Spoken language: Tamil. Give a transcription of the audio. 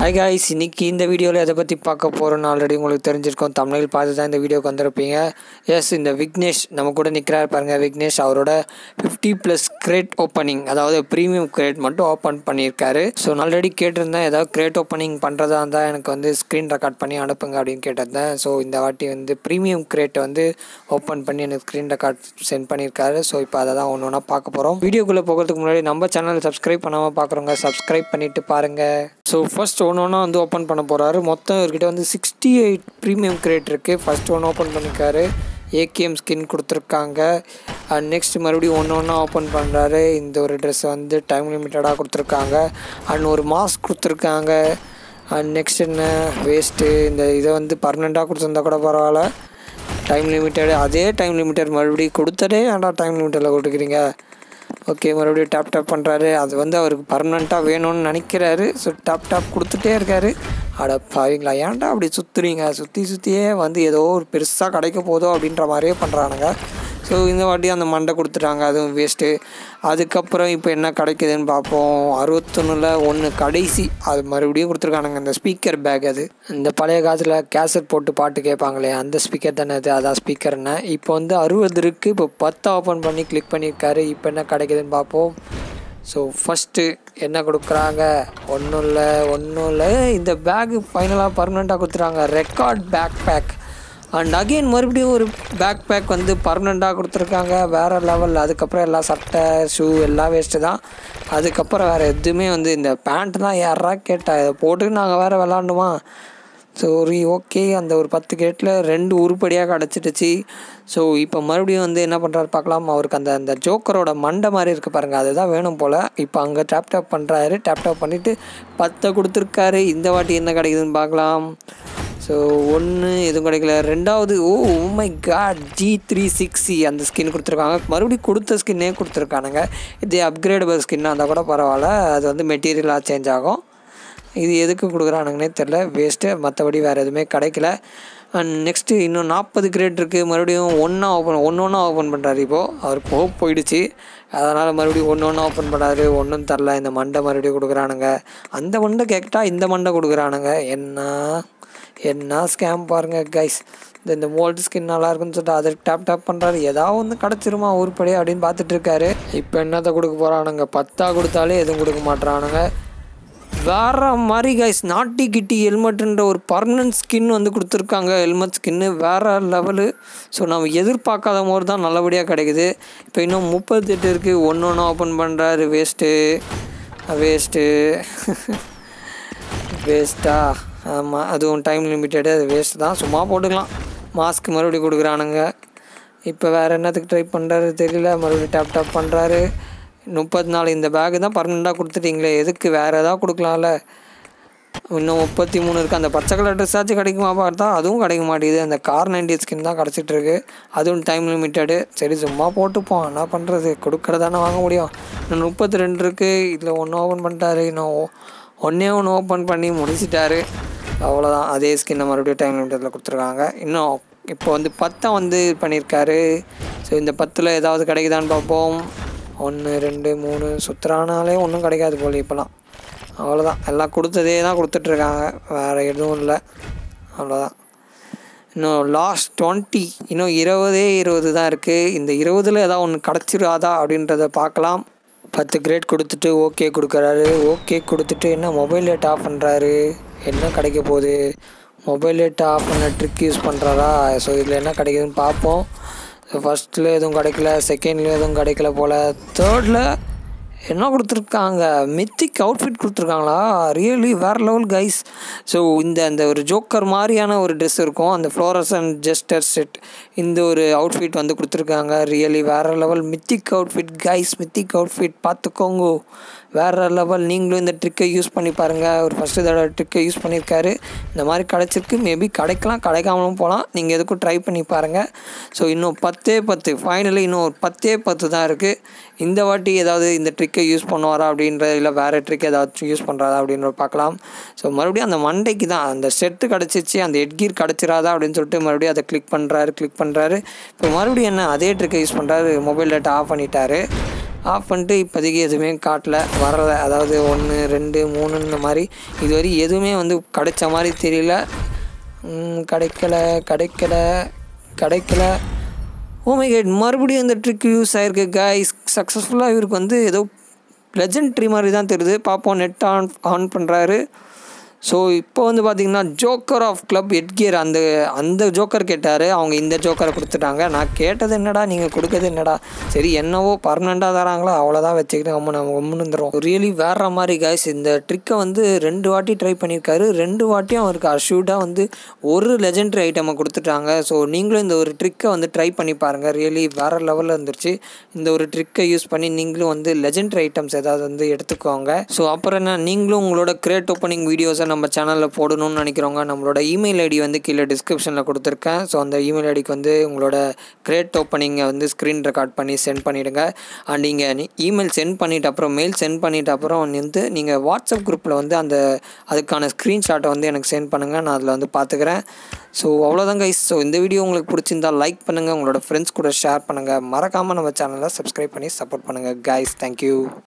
ஹாய் காய்ஸ் இன்னைக்கு இந்த வீடியோவில் எதை பற்றி பார்க்க போகிறோன்னு ஆல்ரெடி உங்களுக்கு தெரிஞ்சிருக்கோம் தமிழில் பார்த்து தான் இந்த வீடியோக்கு வந்திருப்பீங்க எஸ் இந்த விக்னேஷ் நம்ம கூட நிற்கிறார் பாருங்கள் விக்னேஷ் அவரோட ஃபிஃப்டி ப்ளஸ் கிரேட் ஓப்பனிங் அதாவது ப்ரீமியம் கிரேட் மட்டும் ஓப்பன் பண்ணியிருக்காரு ஸோ நான் ஆல்ரெடி கேட்டிருந்தேன் ஏதாவது கிரேட் ஓப்பனிங் பண்ணுறதா இருந்தால் எனக்கு வந்து ஸ்க்ரீன் ரெக்கார்ட் பண்ணி அனுப்புங்க அப்படின்னு கேட்டிருந்தேன் ஸோ இந்த வாட்டி வந்து ப்ரீமியம் கிரேட்டை வந்து ஓப்பன் பண்ணி எனக்கு ஸ்க்ரீன் ரெக்கார்ட் சென்ட் பண்ணியிருக்காரு ஸோ இப்போ அதை தான் ஒன்று ஒன்றா பார்க்க போகிறோம் வீடியோக்குள்ளே போகிறதுக்கு முன்னாடி நம்ம சேனல் சப்ஸ்கிரைப் பண்ணாமல் பார்க்குறவங்க சப்ஸ்கிரைப் பண்ணிவிட்டு பாருங்கள் ஸோ ஃபர்ஸ்ட் ஒன்று ஒன்றா வந்து ஓப்பன் பண்ண போகிறாரு மொத்தம் இவர்கிட்ட வந்து சிக்ஸ்டி எயிட் ப்ரீமியம் கிரேட் இருக்குது ஃபர்ஸ்ட் ஒன்று ஓப்பன் பண்ணியிருக்காரு ஏகேஎம் ஸ்கின் கொடுத்துருக்காங்க அண்ட் நெக்ஸ்ட் மறுபடியும் ஒன்று ஒன்றா ஓப்பன் பண்ணுறாரு இந்த ஒரு ட்ரெஸ் வந்து டைம் லிமிட்டடாக கொடுத்துருக்காங்க அண்ட் ஒரு மாஸ்க் கொடுத்துருக்காங்க அண்ட் நெக்ஸ்ட் என்ன வேஸ்ட்டு இந்த இதை வந்து பர்மனெண்ட்டாக கொடுத்துருந்தா கூட பரவாயில்ல டைம் லிமிட்டடு அதே டைம் லிமிட்டட் மறுபடியும் கொடுத்ததே ஏன்டா டைம் லிமிட்டடில் கொடுக்குறீங்க ஓகே மறுபடியும் டேப் டேப் பண்ணுறாரு அது வந்து அவருக்கு பர்மனெண்ட்டாக வேணும்னு நினைக்கிறாரு ஸோ டேப் டேப் கொடுத்துட்டே இருக்காரு அட பாவீங்களா ஏன்டா அப்படி சுற்றுறீங்க சுற்றி சுற்றியே வந்து ஏதோ ஒரு பெருசாக கிடைக்க போதோ அப்படின்ற மாதிரியே பண்ணுறானுங்க ஸோ இந்த வாட்டி அந்த மண்டை கொடுத்துட்டாங்க அதுவும் வேஸ்ட்டு அதுக்கப்புறம் இப்போ என்ன கிடைக்குதுன்னு பார்ப்போம் அறுபத்தொன்னில் ஒன்று கடைசி அது மறுபடியும் கொடுத்துருக்கானுங்க இந்த ஸ்பீக்கர் பேக் அது இந்த பழைய காலத்தில் கேசட் போட்டு பாட்டு கேட்பாங்களே அந்த ஸ்பீக்கர் தானே அது அதான் ஸ்பீக்கர்னு இப்போ வந்து அறுபது இருக்குது இப்போ பத்து ஓப்பன் பண்ணி கிளிக் பண்ணியிருக்காரு இப்போ என்ன கிடைக்குதுன்னு பார்ப்போம் ஸோ ஃபஸ்ட்டு என்ன கொடுக்குறாங்க ஒன்றும் இல்லை ஒன்றும் இல்லை இந்த பேக்கு ஃபைனலாக பர்மனெண்ட்டாக கொடுத்துறாங்க record pack pack and again மறுபடியும் ஒரு பேக் பேக் வந்து பர்மனெண்ட்டாக கொடுத்துருக்காங்க வேறு லெவல் அதுக்கப்புறம் எல்லாம் சட்டை ஷூ எல்லாம் வேஸ்ட்டு தான் அதுக்கப்புறம் வேறு எதுவுமே வந்து இந்த பேண்ட் தான் யாரா கேட்டா இதை போட்டு நாங்கள் வேறு விளாண்டுமா சரி ஓகே அந்த ஒரு பத்து கேட்டில் ரெண்டு உருப்படியாக கிடச்சிடுச்சு ஸோ இப்போ மறுபடியும் வந்து என்ன பண்ணுறாரு பார்க்கலாம் அவருக்கு அந்த அந்த ஜோக்கரோட மண்டை மாதிரி இருக்குது பாருங்கள் அதுதான் வேணும் போல் இப்போ அங்கே டேப் டேப் பண்ணுறாரு டேப் டேப் பண்ணிவிட்டு பத்தை கொடுத்துருக்காரு இந்த வாட்டி என்ன கிடைக்குதுன்னு பார்க்கலாம் ஸோ ஒன்று எதுவும் கிடைக்கல ரெண்டாவது oh my god G three six C அந்த ஸ்கின் கொடுத்துருக்காங்க மறுபடியும் கொடுத்த ஸ்கின்னே கொடுத்துருக்கானுங்க இது அப்கிரேடபிள் ஸ்கின்னாக இருந்தால் கூட பரவாயில்ல அது வந்து மெட்டீரியலாக சேஞ்ச் ஆகும் இது எதுக்கு கொடுக்குறானுங்கன்னே தெரில வேஸ்ட்டு மற்றபடி வேறு எதுவுமே கிடைக்கல அண்ட் நெக்ஸ்ட்டு இன்னும் நாற்பது கிரேட் இருக்குது மறுபடியும் ஒன்றா ஓப்பன் ஒன்று ஒன்றா ஓப்பன் பண்ணுறாரு இப்போது அவருக்கு ஹோப் போயிடுச்சு அதனால் மறுபடியும் ஒன்று ஒன்றா ஓப்பன் பண்ணாரு ஒன்றும் தரல இந்த மண்டை மறுபடியும் கொடுக்குறானுங்க அந்த மண்டை கேட்டால் இந்த மண்டை கொடுக்குறானுங்க என்ன என்ன ஸ்கேம் பாருங்கள் கைஸ் இந்த இந்த மோல்டு ஸ்கின் நல்லா இருக்குன்னு சொல்லிட்டு அதை டேப் டேப் பண்ணுறாரு ஏதாவது ஒன்று கிடச்சிருமா உருப்படி அப்படின்னு பார்த்துட்டு இருக்காரு இப்போ என்னத்தை கொடுக்க போகிறானுங்க பத்தா கொடுத்தாலே எதுவும் கொடுக்க மாட்றானுங்க வேற மாதிரி கைஸ் நாட்டி கிட்டி ஹெல்மெட்டுன்ற ஒரு பர்மனன்ட் ஸ்கின் வந்து கொடுத்துருக்காங்க ஹெல்மெட் ஸ்கின்னு வேறு லெவலு ஸோ நம்ம எதிர்பார்க்காத போது தான் நல்லபடியாக கிடைக்குது இப்போ இன்னும் முப்பத்தெட்டு இருக்குது ஒன்று ஒன்று ஓப்பன் பண்ணுறாரு வேஸ்ட்டு வேஸ்ட்டு வேஸ்ட்டா ஆமாம் அதுவும் டைம் லிமிட்டடு அது வேஸ்ட்டு தான் சும்மா போட்டுக்கலாம் மாஸ்க் மறுபடியும் கொடுக்குறானுங்க இப்போ வேறு என்னத்துக்கு ட்ரை பண்ணுறாரு தெரியல மறுபடியும் டேப் டேப் பண்ணுறாரு முப்பத்தி நாலு இந்த பேக்கு தான் பர்மனெண்ட்டாக கொடுத்துட்டீங்களே எதுக்கு வேறு எதாவது கொடுக்கலாம்ல இன்னும் முப்பத்தி மூணு இருக்குது அந்த பச்சை கலர் ட்ரெஸ்ஸாச்சும் கிடைக்குமா பார்த்தா அதுவும் கிடைக்க மாட்டேங்குது அந்த கார் நைன்டி ஸ்கின் தான் கிடச்சிட்டு இருக்கு அதுவும் டைம் லிமிட்டடு சரி சும்மா போட்டுப்போம் என்ன பண்ணுறது கொடுக்குறதானே வாங்க முடியும் இன்னும் முப்பத்தி ரெண்டு இருக்குது இதில் ஒன்று ஓப்பன் பண்ணிட்டாரு இன்னும் ஒன்றே ஒன்று ஓப்பன் பண்ணி முடிச்சிட்டாரு அவ்வளோதான் அதே ஸ்கின்னை மறுபடியும் டைம் லிமிட்டடில் கொடுத்துருக்காங்க இன்னும் இப்போ வந்து பத்தை வந்து பண்ணியிருக்காரு ஸோ இந்த பத்தில் ஏதாவது கிடைக்குதான்னு பார்ப்போம் ஒன்று ரெண்டு மூணு சுற்றுறானாலே ஒன்றும் கிடைக்காது போல் இப்போலாம் அவ்வளோதான் எல்லாம் கொடுத்ததே தான் கொடுத்துட்ருக்காங்க வேறு எதுவும் இல்லை அவ்வளோதான் இன்னும் லாஸ்ட் டுவெண்ட்டி இன்னும் இருபதே இருபது தான் இருக்குது இந்த இருபதில் ஏதாவது ஒன்று கிடச்சிடாதா அப்படின்றத பார்க்கலாம் பத்து கிரேட் கொடுத்துட்டு ஓகே கொடுக்குறாரு ஓகே கொடுத்துட்டு என்ன மொபைல் டேட் ஆஃப் பண்ணுறாரு என்ன கிடைக்க போகுது மொபைல் டேட் ஆஃப் பண்ண ட்ரிக் யூஸ் பண்ணுறாரா ஸோ இதில் என்ன கிடைக்குதுன்னு பார்ப்போம் ஃபஸ்ட்டில் எதுவும் கிடைக்கல செகண்ட்லேயும் எதுவும் கிடைக்கல போல் தேர்டில் என்ன கொடுத்துருக்காங்க மித்திக் அவுட்ஃபிட் கொடுத்துருக்காங்களா ரியலி வேறு லெவல் கைஸ் ஸோ இந்த அந்த ஒரு ஜோக்கர் மாதிரியான ஒரு ட்ரெஸ் இருக்கும் அந்த ஃப்ளோரசன் ஜெஸ்டர் செட் இந்த ஒரு அவுட்ஃபிட் வந்து கொடுத்துருக்காங்க ரியலி வேறு level mythic outfit guys mythic outfit பார்த்துக்கோங்க வேறு லெவல் நீங்களும் இந்த ட்ரிக்கை யூஸ் பண்ணி பாருங்கள் ஒரு ஃபஸ்ட்டு தடவை ட்ரிக்கை யூஸ் பண்ணியிருக்காரு இந்த மாதிரி கிடச்சிருக்கு மேபி கிடைக்கலாம் கிடைக்காமலும் போகலாம் நீங்கள் எதுக்கும் ட்ரை பண்ணி பாருங்கள் ஸோ இன்னும் பத்தே பத்து ஃபைனலி இன்னும் ஒரு பத்தே பத்து தான் இருக்குது இந்த வாட்டி ஏதாவது இந்த ட்ரிக்கை யூஸ் பண்ணுவாரா அப்படின்ற இல்லை வேறு ட்ரிக் ஏதாச்சும் யூஸ் பண்ணுறாரா அப்படின்ற பார்க்கலாம் ஸோ மறுபடியும் அந்த மண்டைக்கு தான் அந்த செட்டு கிடச்சிச்சு அந்த ஹெட்கீர் கிடச்சிராதா அப்படின்னு சொல்லிட்டு மறுபடியும் அதை கிளிக் பண்ணுறாரு கிளிக் பண்ணுறாரு இப்போ மறுபடியும் என்ன அதே ட்ரிக்கை யூஸ் பண்ணுறாரு மொபைல் டேட்டா ஆஃப் பண்ணிட்டாரு ஆஃப் பண்ணிட்டு இப்போதைக்கு எதுவுமே காட்டல வரலை அதாவது ஒன்று ரெண்டு மூணு இந்த மாதிரி இதுவரை எதுவுமே வந்து கிடைச்ச மாதிரி தெரியல ம், கிடைக்கல கிடைக்கல கிடைக்கல ஓமை கேட் மறுபடியும் இந்த ட்ரிக் யூஸ் ஆயிருக்கு கைஸ் சக்ஸஸ்ஃபுல்லாக இவருக்கு வந்து ஏதோ லெஜெண்ட்ரி மாதிரி தான் தெரியுது பார்ப்போம் நெட் ஆன் ஆன் பண்ணுறாரு ஸோ இப்போ வந்து பார்த்தீங்கன்னா ஜோக்கர் ஆஃப் கிளப் எட்கியர் அந்த அந்த ஜோக்கர் கேட்டார் அவங்க இந்த ஜோக்கரை கொடுத்துட்டாங்க நான் கேட்டது என்னடா நீங்கள் கொடுக்கறது என்னடா சரி என்னவோ பர்மனெண்ட்டாக தராங்களோ அவ்வளோதான் வச்சுக்கிட்டு நம்ம நம்ம ஒம்முன்னு வந்துடும் ரியலி வேற மாதிரி கைஸ் இந்த ட்ரிக்கை வந்து ரெண்டு வாட்டி ட்ரை பண்ணியிருக்காரு ரெண்டு வாட்டியும் அவருக்கு அஷ்யூர்டாக வந்து ஒரு லெஜெண்டரி ஐட்டமை கொடுத்துட்டாங்க ஸோ நீங்களும் இந்த ஒரு ட்ரிக்கை வந்து ட்ரை பண்ணி பாருங்கள் ரியலி வேறு லெவலில் இருந்துருச்சு இந்த ஒரு ட்ரிக்கை யூஸ் பண்ணி நீங்களும் வந்து லெஜெண்டரி ஐட்டம்ஸ் ஏதாவது வந்து எடுத்துக்கோங்க ஸோ அப்புறம் என்ன நீங்களும் உங்களோட கிரேட் ஓப்பனிங் வீடியோஸை நம்ம சேனலில் போடணும்னு நினைக்கிறவங்க நம்மளோட இமெயில் ஐடி வந்து கீழே டிஸ்கிரிப்ஷனில் கொடுத்துருக்கேன் ஸோ அந்த இமெயில் ஐடிக்கு வந்து உங்களோட கிரேட் ஓப்பனிங்கை வந்து ஸ்க்ரீன் ரெக்கார்ட் பண்ணி சென்ட் பண்ணிவிடுங்க அண்ட் நீங்கள் இமெயில் சென்ட் பண்ணிவிட்டு அப்புறம் மெயில் சென்ட் பண்ணிவிட்டு அப்புறம் வந்து நீங்கள் வாட்ஸ்அப் குரூப்பில் வந்து அந்த அதுக்கான ஸ்க்ரீன்ஷாட்டை வந்து எனக்கு சென்ட் பண்ணுங்கள் நான் அதில் வந்து பார்த்துக்கிறேன் ஸோ அவ்வளோதான் கைஸ் ஸோ இந்த வீடியோ உங்களுக்கு பிடிச்சிருந்தா லைக் பண்ணுங்கள் உங்களோட ஃப்ரெண்ட்ஸ் கூட ஷேர் பண்ணுங்கள் மறக்காமல் நம்ம சேனலை சப்ஸ்கிரைப் பண்ணி சப்போர்ட் பண்ணுங்கள் கைஸ் தேங்க்யூ